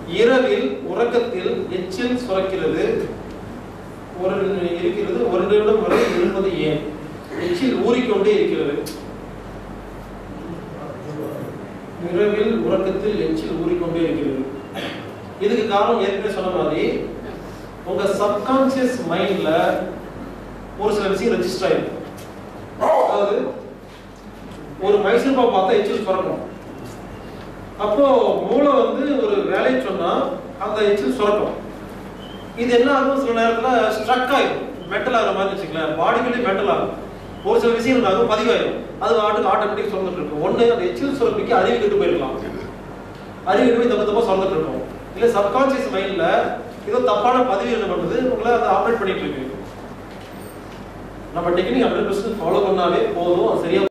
இரவில் உறக்கத்தில் எச்சில் சுரக்கிறது ஒரு இருக்கிறது ஒரு நிமிடம் வரை இருப்பது ஏன் எச்சில் ஊறிக்கொண்டே இருக்கிறது இரவில் உறக்கத்தில் எச்சில் ஊறிக்கொண்டே இருக்கிறது இதுக்கு காரணம் ஏற்கனவே சொன்ன மாதிரி உங்க சப்கான்சியஸ் மைண்ட்ல ஒரு சில விஷயம் ரெஜிஸ்டர் ஆயிருக்கு அதாவது ஒரு மைசூர் பாவு பார்த்தா எச்சில் சுரக்கும் அப்போ மூளை வந்து ஒரு வேலையை சொன்னா அந்த எச்சில் சுரக்கும் இது என்ன ஆகும் சில நேரத்துல ஸ்ட்ரக் ஆயிடும் மென்டல் ஆகிற மாதிரி வச்சுக்கலாம் பாடிக்குள்ளே மென்டல் ஆகும் ஒரு சில விஷயம் என்ன ஆகும் பதிவாயிடும் அது ஆட்டுக்கு ஆட்டோமேட்டிக் சுரந்துட்டு இருக்கும் ஒண்ணு அந்த எச்சில் சுரப்பிக்கு அறிவு கெட்டு போயிருக்கலாம் அறிவு கெட்டு போய் தப்பு தப்பா சுரந்துட்டு இருக்கும் இல்ல சப்கான்சியஸ் மைண்ட்ல ஏதோ தப்பான பதிவு என்ன பண்ணுது உங்களை அதை ஆப்ரேட் பண்ணிட்டு இருக்கு நம்ம டெக்னிக் ஹண்ட்ரட் பர்சன்ட் ஃபாலோ பண்ணாவே போதும் அது சரியா